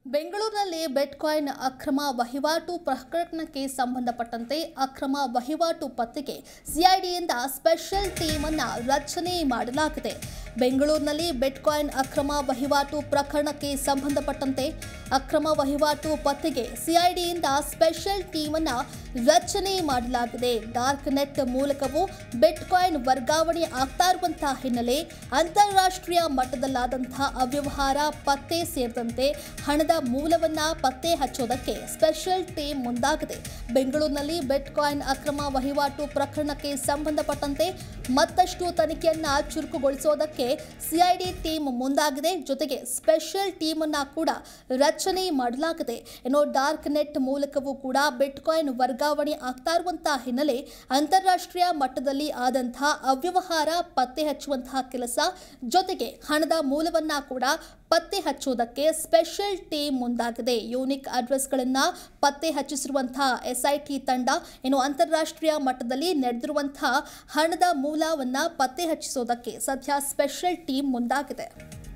ಬೆಂಗಳೂರಿನಲ್ಲಿ ಬಿಟ್ಕಾಯಿನ್ ಅಕ್ರಮ ವಹಿವಾಟು ಪ್ರಕರಣಕ್ಕೆ ಸಂಬಂಧಪಟ್ಟಂತೆ ಅಕ್ರಮ ವಹಿವಾಟು ಪತ್ತೆಗೆ ಸಿಐಡಿಯಿಂದ ಸ್ಪೆಷಲ್ ಟೀಮ್ ಅನ್ನ ರಚನೆ ಮಾಡಲಾಗಿದೆ ಬೆಂಗಳೂರಿನಲ್ಲಿ ಬಿಟ್ಕಾಯಿನ್ ಅಕ್ರಮ ವಹಿವಾಟು ಪ್ರಕರಣಕ್ಕೆ ಸಂಬಂಧಪಟ್ಟಂತೆ ಅಕ್ರಮ ವಹಿವಾಟು ಪತ್ತೆಗೆ ಸಿಐಡಿಯಿಂದ ಸ್ಪೆಷಲ್ ಟೀಮ್ ಅನ್ನ ರಚನೆ ಮಾಡಲಾಗಿದೆ ಡಾರ್ಕ್ ನೆಟ್ ಮೂಲಕವೂ ಬಿಟ್ಕಾಯಿನ್ ವರ್ಗಾವಣೆ ಆಗ್ತಾ ಇರುವಂತಹ ಹಿನ್ನೆಲೆ ಅಂತಾರಾಷ್ಟ್ರೀಯ ಮಟ್ಟದಲ್ಲಾದಂತಹ ಅವ್ಯವಹಾರ ಪತ್ತೆ ಸೇರಿದಂತೆ ಹಣದ ಮೂಲವನ್ನ ಪತ್ತೆ ಹಚ್ಚೋದಕ್ಕೆ ಸ್ಪೆಷಲ್ ಟೀಮ್ ಮುಂದಾಗಿದೆ ಬೆಂಗಳೂರಿನಲ್ಲಿ ಬಿಟ್ಕಾಯಿನ್ ಅಕ್ರಮ ವಹಿವಾಟು ಪ್ರಕರಣಕ್ಕೆ ಸಂಬಂಧಪಟ್ಟಂತೆ ಮತ್ತಷ್ಟು ತನಿಖೆಯನ್ನ ಚುರುಕುಗೊಳಿಸೋದಕ್ಕೆ ಸಿಐಡಿ ಟೀಮ್ ಮುಂದಾಗಿದೆ ಜೊತೆಗೆ ಸ್ಪೆಷಲ್ ಟೀಮ್ ಅನ್ನ ಕೂಡ ರಚನೆ ಮಾಡಲಾಗಿದೆ ಇನ್ನು ಡಾರ್ಕ್ ನೆಟ್ ಮೂಲಕವೂ ಕೂಡ ಬಿಟ್ಕಾಯಿನ್ ವರ್ಗಾವಣೆ ಆಗ್ತಾ ಇರುವಂತಹ ಹಿನ್ನೆಲೆ ಅಂತಾರಾಷ್ಟ್ರೀಯ ಮಟ್ಟದಲ್ಲಿ ಆದಂತಹ ಅವ್ಯವಹಾರ ಪತ್ತೆ ಹಚ್ಚುವಂತಹ ಕೆಲಸ ಜೊತೆಗೆ ಹಣದ ಮೂಲವನ್ನ ಕೂಡ ಪತ್ತೆ ಹಚ್ಚುವುದಕ್ಕೆ ಸ್ಪೆಷಲ್ ಟೀಮ್ ಮುಂದಾಗಿದೆ ಯೂನಿಕ್ ಅಡ್ರೆಸ್ಗಳನ್ನ ಪತ್ತೆ ಹಚ್ಚಿಸಿರುವಂತಹ ಎಸ್ಐಟಿ ತಂಡ ಇನ್ನು ಅಂತಾರಾಷ್ಟ್ರೀಯ ಮಟ್ಟದಲ್ಲಿ ನಡೆದಿರುವಂತಹ ಹಣದ ಮೂಲವನ್ನ ಪತ್ತೆ ಹಚ್ಚಿಸೋದಕ್ಕೆ ಸದ್ಯ ಸ್ಪೆಷಲ್ ಟೀಮ್ ಮುಂದಾಗಿದೆ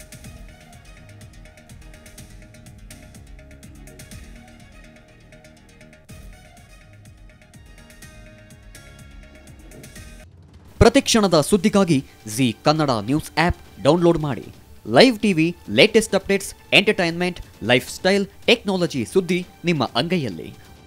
ಪ್ರತಿಕ್ಷಣದ ಸುದ್ದಿಗಾಗಿ Zee Kannada news app download ಮಾಡಿ live TV latest updates entertainment lifestyle technology ಸುದ್ದಿ ನಿಮ್ಮ ಅಂಗೈಯಲ್ಲಿ